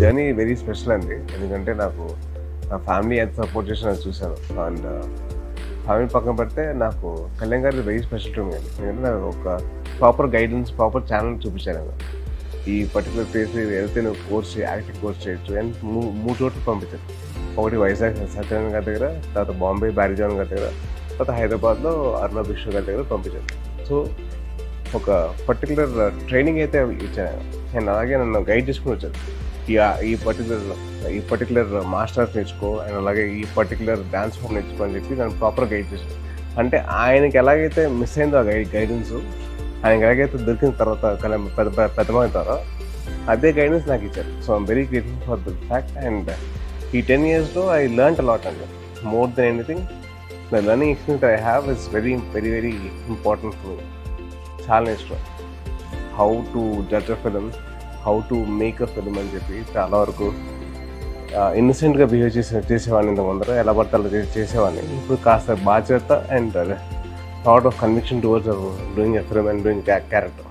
Journey very special అండి ఎందుకంటే నాకు నా ఫ్యామిలీ ఎంత సపోర్ట్ చేసిన అది చూశాను అండ్ ఫ్యామిలీ పక్కన పెడితే నాకు కళ్యాణ్ గారి వెరీ స్పెషల్ టు మీ ఎందుకంటే నాకు ఒక ప్రాపర్ గైడెన్స్ ప్రాపర్ ఛానల్ చూపించాను ఆయన ఈ పర్టికులర్ ప్లేస్ వెళ్తే నువ్వు కోర్స్ యాక్టింగ్ కోర్స్ చేయొచ్చు అండ్ మూ- మూడు చోట్ల పంపించారు ఒకటి వైజాగ్ సత్యనారాయణ గారి దగ్గర తర్వాత బాంబే బ్యారిజాన్ గారి దగ్గర తర్వాత హైదరాబాద్లో అర్ణబ్ విశ్వ గారి దగ్గర పంపించారు సో ఒక పర్టికులర్ ట్రైనింగ్ అయితే ఇచ్చాను ఆయన. అండ్ అలాగే నన్ను గైడ్ చేసుకుని వచ్చారు ఈ ఈ పర్టికులర్ ఈ పర్టికులర్ మాస్టర్స్ నేర్చుకో అండ్ అలాగే ఈ పర్టికులర్ డాన్స్ ఫామ్ నేర్చుకో అని చెప్పి నన్ను ప్రాపర్ గైడ్ చేశారు అంటే ఆయనకి ఎలాగైతే మిస్ అయిందో ఆ గైడ్ గైడెన్స్ ఆయనకి ఎలాగైతే దొరికిన తర్వాత కల పెద్ద పెద్దమవుతారో అదే గైడెన్స్ నాకు ఇచ్చారు so I'm very grateful for the fact and ఈ టెన్ ఇయర్స్లో ఐ లర్న్ అలాట్ అండి more then anything the learning experience I have is very very very important for me చాలా నేర్చుకో how to judge a film how to make a film అని చెప్పి చాలా వరకు ఇన్నసెంట్గా behave చేసే చేసేవాడిని ఇంత ముందర ఎలా పడితే అలా చే- చేసేవాడిని ఇప్పుడు కాస్త బాధ్యత and thought of conviction towards doing a film and doing character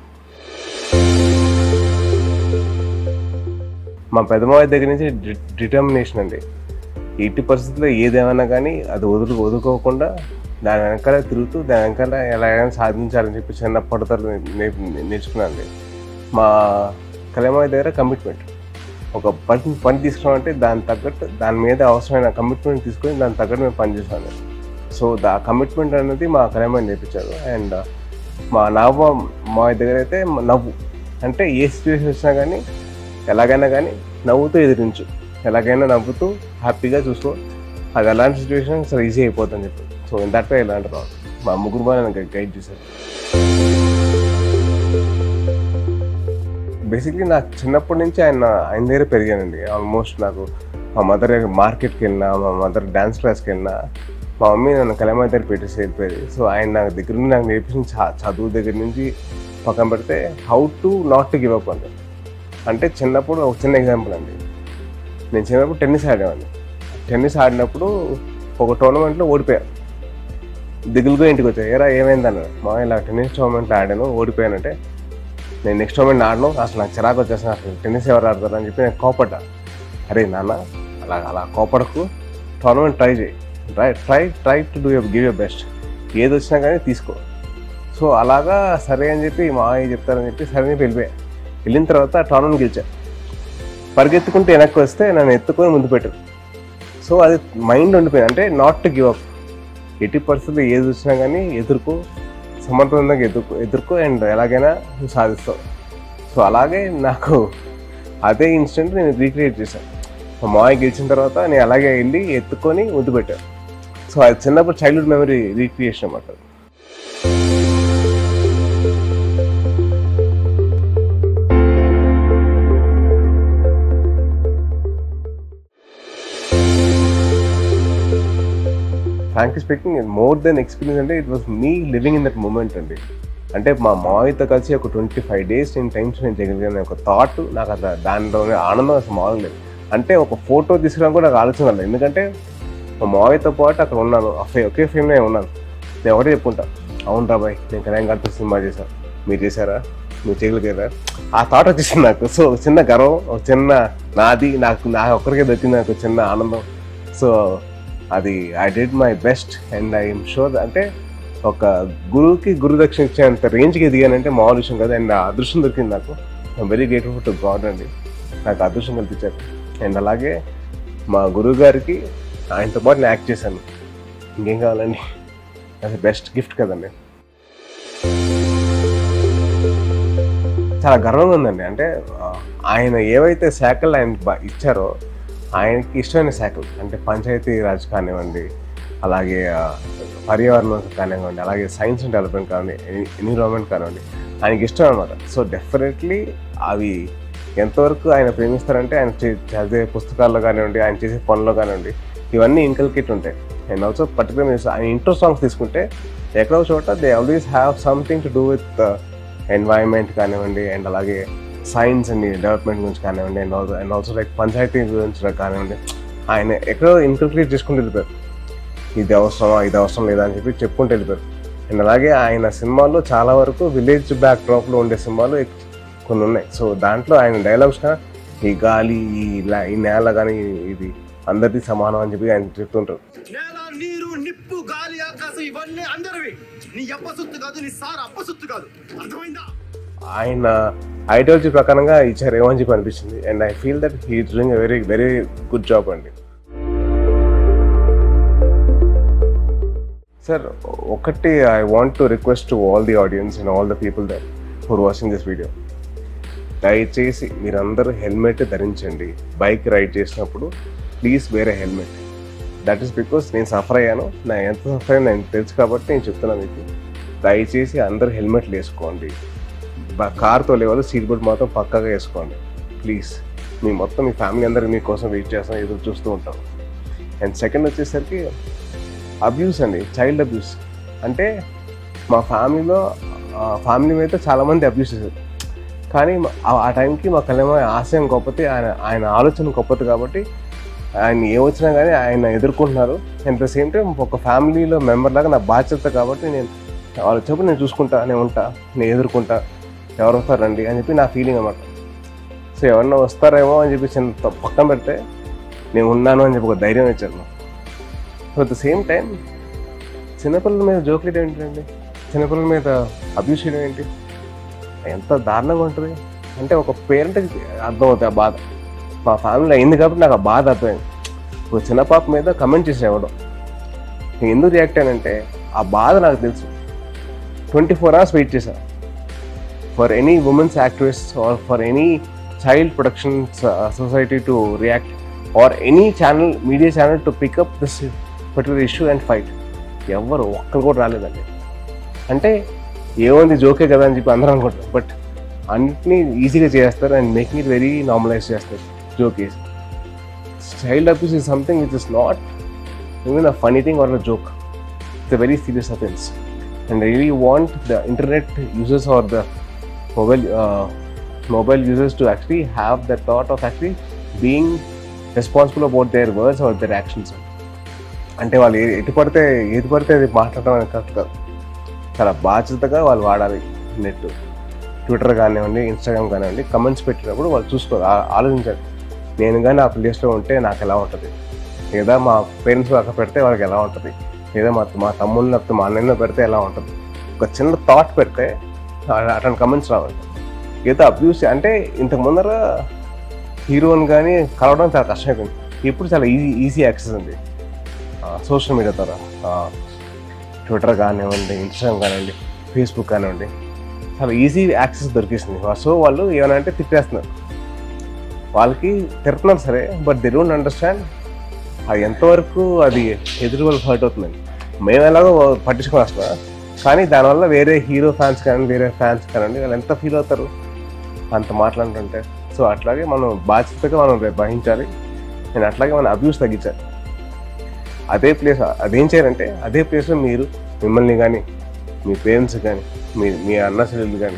మా పెద్దమావి దగ్గర నుంచి డిటర్మినేషన్ అండి ఎట్టి పరిస్థితుల్లో ఏదేమైనా కానీ అది వదులు వదులుకోకుండా దాని వెనకాల తిరుగుతూ దాని వెనకాల ఎలాగైనా సాధించాలని చెప్పి చిన్నప్పటి నేర్చుకున్నాను మా కళ్యాణమావి దగ్గర కమిట్మెంట్ ఒక పని పని తీసుకున్నామంటే దాని తగ్గట్టు దాని మీద అవసరమైన కమిట్మెంట్ తీసుకొని దాని తగ్గట్టు మేము పని చేసాను సో దా కమిట్మెంట్ అనేది మా కళ్యాణమావి నేర్పించారు అండ్ మా నవ్వ మా దగ్గర అయితే నవ్వు అంటే ఏ సిచ్యువేషన్ వచ్చినా కానీ ఎలాగైనా కానీ నవ్వుతూ ఎదిరించు ఎలాగైనా నవ్వుతూ హ్యాపీగా చూసుకో అది ఎలాంటి సిచ్యువేషన్ అసలు ఈజీ అయిపోతుందని చెప్పి సో ఇన్ దట్ వే ఇలాంటి రావు మా ముగ్గురు బాగా నన్ను గైడ్ చేశారు బేసిక్లీ నాకు చిన్నప్పటి నుంచి ఆయన ఆయన దగ్గర పెరిగానండి ఆల్మోస్ట్ నాకు మా మదర్ మార్కెట్కి వెళ్ళినా మా మదర్ డ్యాన్స్ క్లాస్కి వెళ్ళినా మా మమ్మీ నన్ను కలమా దగ్గర పెట్టేసి వెళ్ళిపోయేది సో ఆయన నాకు దగ్గర నుండి నాకు నేర్పించిన చ- చదువు దగ్గర నుంచి పక్కన పెడితే how to not to give up అండి అంటే చిన్నప్పుడు ఒక చిన్న ఎగ్జాంపుల్ అండి నేను చిన్నప్పుడు టెన్నిస్ ఆడేవాడిని టెన్నిస్ ఆడినప్పుడు ఒక టోర్నమెంట్లో ఓడిపోయాను దిగులుగా ఇంటికి వచ్చాయి ఏరా ఏమైంది అన్నాడు మా ఇలా టెన్నిస్ టోర్నమెంట్లో ఆడాను ఓడిపోయానంటే నేను నెక్స్ట్ టోర్నమెంట్ ఆడను అసలు నాకు చిరాకు వచ్చేసిన అసలు టెన్నిస్ ఎవరు ఆడతారు అని చెప్పి నేను కోపడ్డా అరే నాన్న అలా అలా కోపడకు టోర్నమెంట్ ట్రై చేయి try try try to do your give your best ఏది వచ్చినా కానీ తీసుకో సో అలాగా సరే అని చెప్పి మా మామయ్య చెప్తారని చెప్పి సరే అని చెప్పి వెళ్ళిపోయా వెళ్ళిన తర్వాత టోర్నమెంట్ గెలిచా పరిగెత్తుకుంటే వెనక్కి వస్తే నన్ను ఎత్తుకొని ముందు పెట్టారు సో అది మైండ్ ఉండిపోయింది అంటే నాట్ టు గివ్ అప్ ఎట్టి పరిస్థితుల్లో ఏది వచ్చినా కానీ ఎదుర్కో సమర్థవంతంగా ఎదుర్కో ఎదుర్కో అండ్ ఎలాగైనా నువ్వు సాధిస్తావు సో అలాగే నాకు అదే ఇన్సిడెంట్ నేను రీక్రియేట్ చేశాను మా మామయ్య గెలిచిన తర్వాత నేను అలాగే వెళ్ళి ఎత్తుకొని ముద్దు పెట్టాను సో అది చిన్నప్పుడు చైల్డ్హుడ్ మెమరీ రీక్రియేషన్ అన్నమాట frankly speaking more then experience అంటే it was me living in that moment అండి అంటే మా మావయ్యతో కలిసి ఒక ట్వంటీ ఫైవ్ డేస్ నేను టైం స్పెండ్ చేయగలిగాను ఒక థాట్ నాకు అసలు దానిలోనే ఆనందం అసలు మామూలు లేదు అంటే ఒక ఫోటో తీసుకురావడం కూడా నాకు ఆలోచన లేదు ఎందుకంటే మా మావయ్యతో పాటు అక్కడ ఉన్నాను ఆ ఫే ఒకే ఫేమ్లో ఉన్నాను నేను ఒకటే చెప్పుకుంటా అవును రాబాయ్ నేను కళ్యాణ్ గారితో సినిమా చేశాను మీరు చేశారా మీరు చేయగలిగారా ఆ థాట్ వచ్చేసింది నాకు సో ఒక చిన్న గర్వం ఒక చిన్న నాది నాకు నా ఒక్కరికే దొరికింది నాకు చిన్న ఆనందం సో అది I did my best and I'm sure అంటే ఒక గురువుకి గురు దక్షిణ ఇచ్చేంత రేంజ్కి ఎదిగానంటే మామూలు విషయం కదా అండ్ ఆ అదృష్టం దొరికింది నాకు I'm very grateful to God అండి నాకు అదృష్టం కల్పించారు అండ్ అలాగే మా గురువు గారికి ఆయనతో పాటు నేను యాక్ట్ చేశాను ఇంకేం కావాలండి అది బెస్ట్ గిఫ్ట్ కదండి చాలా గర్వంగా ఉందండి అంటే ఆ, ఆయన ఏవైతే శాఖలు ఆయన బ- ఇచ్చారో ఆయనకి ఇష్టమైన శాఖలు అంటే పంచాయతీ రాజ్ కానివ్వండి అలాగే ఆ, పర్యావరణం కానివ్వండి అలాగే సైన్స్ అండ్ డెవలప్మెంట్ కానివ్వండి ఎన్- ఎన్విరాన్మెంట్ కానివ్వండి ఆయనకి ఇష్టం అనమాట సో డెఫినెట్లీ అవి ఎంతవరకు ఆయన ప్రేమిస్తారంటే ఆయన చే- చదివే పుస్తకాల్లో కానివ్వండి ఆయన చేసే పనుల్లో కానివ్వండి ఇవన్నీ ఇంకల్కేట్ ఉంటాయి అండ్ ఆల్సో పర్టికులర్ ఆయన ఇంట్రో సాంగ్స్ తీసుకుంటే ఎక్కడో చోట they always have something to do with environment కానివ్వండి అండ్ అలాగే సైన్స్ అండ్ డెవలప్మెంట్ గురించి కానివ్వండి and also and also like panchayat గురించి కానివ్వండి ఆయన ఎక్కడో ఇన్కల్క్లేట్ చేసుకుంటూ వెళ్ళిపోయారు ఇది అవసరమా ఇది అవసరం లేదా అని చెప్పి చెప్పుకుంటూ వెళ్ళిపోయారు అండ్ అలాగే ఆయన సినిమాల్లో చాలా వరకు విలేజ్ బ్యాక్ డ్రాప్లో ఉండే సినిమాలు ఎక్- కొన్ని ఉన్నాయి సో దాంట్లో ఆయన డైలాగ్స్ ఈ గాలి ఈ లా- ఈ నేల కానీ ఇది అందరిది సమానం అని చెప్పి ఆయన చెప్తుంటారు నేల నీరు నిప్పు గాలి ఆకాశం ఇవన్నీ అందరివి నీ అప్ప సొత్తు కాదు నీ సార్ అప్ప సొత్తు కాదు అర్థమైందా ఆయన ఐడియాలజీ ప్రకారంగా ఇచ్చారు ఏమని చెప్పి అనిపించింది and I feel that he doing very very good job అండి సార్ ఒకటి I want to request to all the audience and all the people that for watching this video దయచేసి మీరందరూ హెల్మెట్ ధరించండి బైక్ రైడ్ చేసినప్పుడు please వేరే helmet that is because నేను suffer అయ్యాను నా ఎంత సఫర్ అయ్యాను నేను తెలుసు కాబట్టి నేను చెప్తున్నాను మీకు దయచేసి అందరూ హెల్మెట్లు వేసుకోండి బ- కార్ తోలే వాళ్ళు సీట్ బెల్ట్ మాత్రం పక్కాగా వేసుకోండి ప్లీజ్ మీ మొత్తం మీ ఫ్యామిలీ అందరూ మీకోసం వెయిట్ చేస్తాం ఎదురు చూస్తూ ఉంటాం అండ్ సెకండ్ వచ్చేసరికి అబ్యూస్ అండి చైల్డ్ అబ్యూస్ అంటే మా ఫ్యామిలీలో ఫ్యామిలీ మీద చాలామంది అబ్యూస్ చేశారు కానీ మా- ఆ- ఆ టైంకి మా కళ్యాణ ఆశయం గొప్పది ఆయన ఆయన ఆలోచన గొప్పది కాబట్టి ఆయన ఏ వచ్చినా కానీ ఆయన ఎదుర్కొంటున్నారు అట్ ద సేమ్ టైం ఒక ఫ్యామిలీలో మెంబర్ లాగా నా బాధ్యత కాబట్టి నేను వాళ్ళు చెప్పి నేను చూసుకుంటా నేను ఉంటా నేను ఎదుర్కొంటా ఎవరు వస్తారండి అని చెప్పి నా ఫీలింగ్ అనమాట సో ఎవరన్నా వస్తారేమో అని చెప్పి చిన్న త- పక్కన పెడితే నేను ఉన్నాను అని చెప్పి ఒక ధైర్యం ఇచ్చారు నాకు so at the same time చిన్నపిల్లల మీద జోకులు ఏంటండి చిన్నపిల్లల మీద అబ్యూస్ చేయడం ఏంటి ఎంత దారుణంగా ఉంటుంది అంటే ఒక పేరెంట్కి అర్థమవుతుంది ఆ బాధ మా ఫ్యామిలీలో అయింది కాబట్టి నాకు ఆ బాధ అర్థమైంది ఒక చిన్న పాప మీద కమెంట్ చేసి ఇవ్వడం నేను ఎందుకు రియాక్ట్ అయ్యానంటే ఆ బాధ నాకు తెలుసు ట్వంటీ ఫోర్ అవర్స్ వెయిట్ చేశాను for any women's activist or for any child protection society to react or any channel media channel to pick up this particular issue and fight ఎవరు ఒక్కరు కూడా రాలేదండి అంటే ఏముంది జోకే కదా అని చెప్పి అందరూ అనుకుంటారు బట్ అన్నిటినీ ఈజీగా చేస్తారు and making it very normalize చేస్తారు jokes child abuse is something which is not even a funny thing or a joke it's a very serious offence and I really want the internet users or the mobile uh, mobile users to actually have the thought of actually being responsible about their words or their actions. అంటే వాళ్ళు ఏ- ఎటు పడితే ఏది పడితే అది మాట్లాడడం అనేది correct కాదు చాలా బాధ్యతగా వాళ్ళు వాడాలి నెట్ ట్విట్టర్ కానివ్వండి ఇన్స్టాగ్రామ్ కానివ్వండి కమెంట్స్ పెట్టినప్పుడు వాళ్ళు చూసుకోవాలి ఆ- ఆలోచించాలి నేను కానీ ఆ ప్లేస్లో ఉంటే నాకు ఎలా ఉంటుంది లేదా మా పేరెంట్స్ అక్కడ పెడితే వాళ్ళకి ఎలా ఉంటుంది లేదా మా మా తమ్ముళ్ళు లేకపోతే మా అన్నయ్య పెడితే ఎలా ఉంటుంది ఒక చిన్న థాట్ పెడితే ఆ- అట్లాంటి కమెంట్స్ రావాలి ఏదో అబ్యూస్ అంటే ఇంతకు ముందర హీరోని కానీ కలవడం చాలా కష్టమైపోయింది ఇప్పుడు చాలా ఈజీ ఈజీ యాక్సెస్ ఉంది సోషల్ మీడియా ద్వారా ట్విట్టర్ కానివ్వండి ఇన్స్టాగ్రామ్ కానివ్వండి ఫేస్బుక్ కానివ్వండి చాలా ఈజీ యాక్సెస్ దొరికేసింది సో వాళ్ళు ఏమైనా అంటే తిట్టేస్తున్నారు వాళ్ళకి తిడుతున్నారు సరే బట్ దే డోంట్ అండర్స్టాండ్ అది ఎంతవరకు అది ఎదురు వాళ్ళకి హర్ట్ అవుతుందండి మేము ఎలాగో పట్టించుకొని వస్తున్నా కానీ దానివల్ల వేరే హీరో ఫ్యాన్స్ కానీ వేరే ఫ్యాన్స్ కానివ్వండి వాళ్ళు ఎంత ఫీల్ అవుతారు అంత మాట్లాడుతుంటే సో అట్లాగే మనం బాధ్యతగా మనం రేపు వహించాలి నేను అట్లాగే మన అబ్యూస్ తగ్గించాలి అదే ప్లేస్ అదేం చేయాలంటే అదే ప్లేస్లో మీరు మిమ్మల్ని కానీ మీ పేరెంట్స్ కానీ మీ మీ అన్న చెల్లెలు కానీ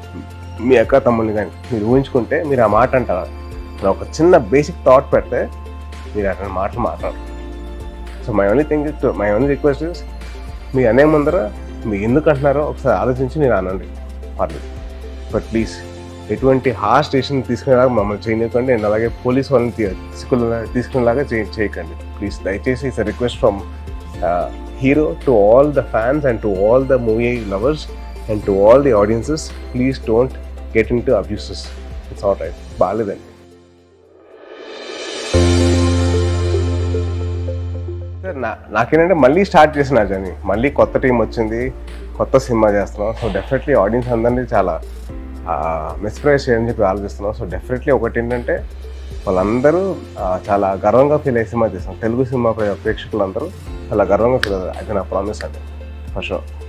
మీ అక్క తమ్ముళ్ళని కానీ మీరు ఊహించుకుంటే మీరు ఆ మాట అంటారు అలా ఒక చిన్న బేసిక్ థాట్ పెడితే మీరు అట్లాంటి మాటలు మాట్లాడరు so my only think my only request is మీ అనే ముందర మీరు ఎందుకు అంటున్నారో ఒకసారి ఆలోచించి మీరు అనండి పర్లేదు బట్ ప్లీజ్ ఎటువంటి హార్ స్టేషన్ తీసుకునేలాగా మమ్మల్ని చేయకండి అండ్ అలాగే పోలీస్ వాళ్ళని తీ- తీసుకునే తీసుకునేలాగా చేయ చేయకండి ప్లీజ్ దయచేసి it's request from hero to all the fans and to all the movie lovers and to all the audiences please don't get into abuses it's all right బాగాలేదండి sir నా నాకేంటంటే మళ్ళీ స్టార్ట్ చేసిన journey మళ్ళీ కొత్త team వచ్చింది కొత్త cinema చేస్తున్నాం సో డెఫినెట్లీ ఆడియన్స్ అందరినీ చాలా మెస్ప్రైజ్ చేయని చెప్పి ఆలోచిస్తున్నాం సో డెఫినెట్లీ ఒకటి ఏంటంటే వాళ్ళందరూ ఆ, చాలా గర్వంగా ఫీల్ అయ్యే సినిమా చేస్తాం తెలుగు సినిమా ప్రే- ప్రేక్షకులందరూ చాలా గర్వంగా ఫీల్ అవుతారు అది నా ప్రామిస్ అండి ఫర్ షూర్